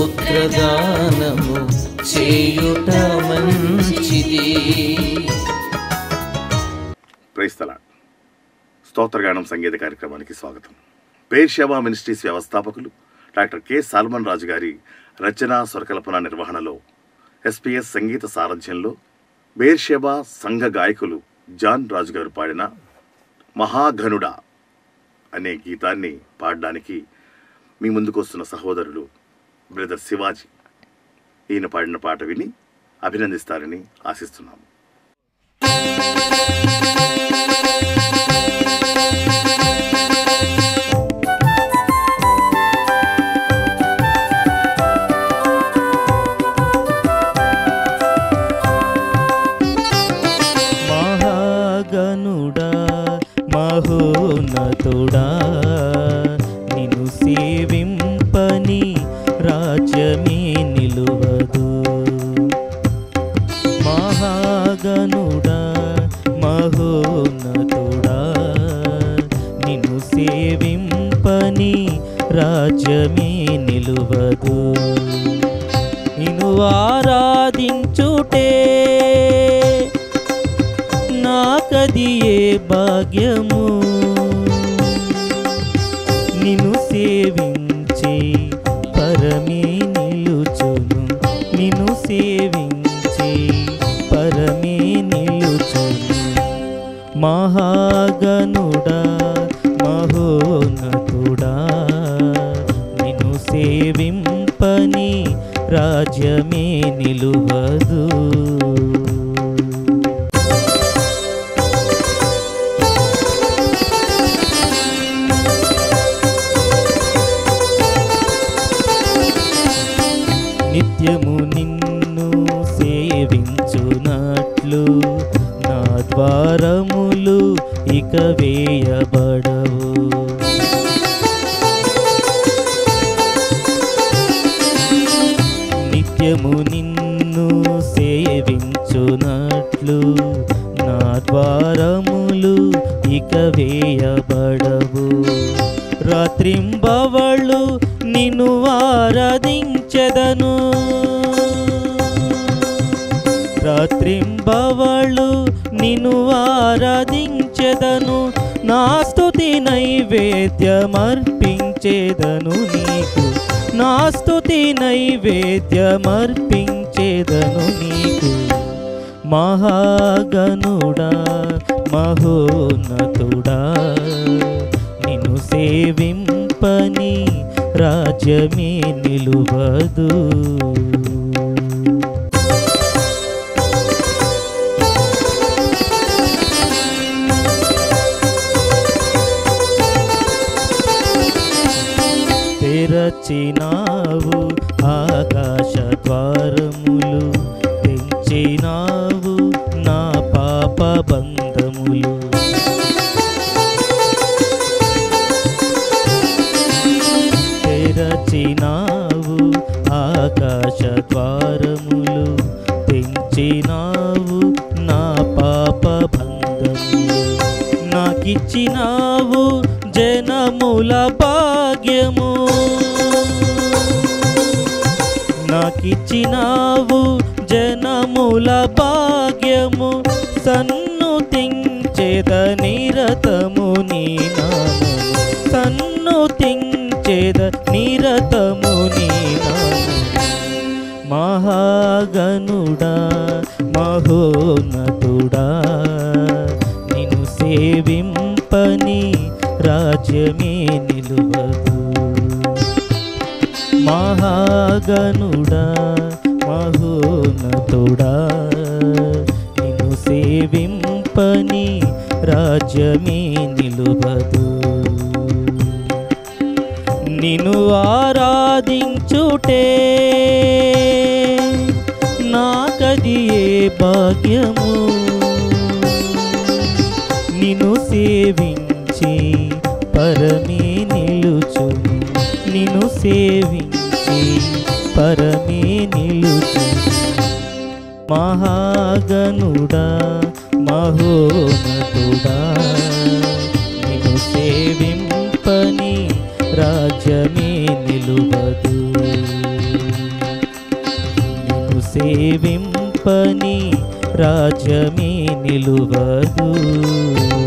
స్తోత్రగానము చేయుట మంచిది ప్రైస్తల స్తోత్రగానం సంగీత కార్యక్రమానికి స్వాగతం పేర్షవా మినిస్ట్రీస్ వ్యవస్థాపకులు డాక్టర్ కె సాల్మన్ రాజు గారి రచన స్వరకల్పన నిర్వహణలో ఎస్పీఎస్ సంగీత సారథ్యంలో బేర్షెబా సంఘ గాయకులు జాన్ రాజు గారు పాడిన మహాఘనుడా అనే గీతాన్ని పాడడానికి మీ ముందుకు వస్తున్న సహోదరులు బ్రదర్ శివాజీ ఈయన పాడిన పాట విని అభినందిస్తారని ఆశిస్తున్నాము మహాగనుడా మహోన్నతుడా నిన్ను సేవింపని రాజ్యమే నిలువదు మహాగనుడా మహోన్నతుడా నిన్ను సేవింపని రాజ్యమే నిలువదు నిన్ను ఆరాధించుటే నాకది ఏ భాగ్యము నిన్ను సేవించి పరమే నిలుచును నిన్ను సేవించి పరమే నిలుచును మహాగనుడా మహోన్నతుడా నిన్ను సేవింపని రాజ్యమే నిలువదు నిత్యము నిన్ను సేవించునట్లు నా ద్వారములు ఇక వేయబడవు నిత్యము నిన్ను సేవించునట్లు నా ద్వారములు ఇక వేయబడవు రాత్రింబవళ్ళు నిన్ను ఆరాధించెదను రాత్రింబవళ్ళు నిన్ను ఆరాధించెదను నా స్తుతి నైవేద్యమర్పించేదను నీకు నా స్తుతి నైవేద్యమర్పించేదను నీకు మహాగనుడా మహోన్నతుడా నిన్ను సేవింపని రాజ్యమే నిలువదు తెరచినావు ఆకాశ ద్వారములు తెంచినావు నా పాప బంధములు తెరచినావు ఆకాశ ద్వారములు తెంచినావు నా పాప బంధములు నాకిచ్చినావు జనముల భాగ్యము నాకిచ్చినావు జనముల భాగ్యము సన్ను తించేద నిరతము నీ నామము సన్ను తించేద నిరతము నీ నామము మహాగనుడా మహోన్నతుడా నిన్ను సేవింపని రాజ్యమే నిలువదు మహాగనుడా మహోన్నతుడా నిన్ను సేవింపని రాజ్యమే నిలువదు నిన్ను ఆరాధించుటే నాకది ఏ భాగ్యము నిన్ను సేవించి పరమే నిలుచును నిన్ను సేవించి పరమే నిలుచును మహాగనుడా మహోన్నతుడా నిన్ను సేవింపని రాజ్యమే నిలువదు సేవింపని రాజ్యమే నిలువదు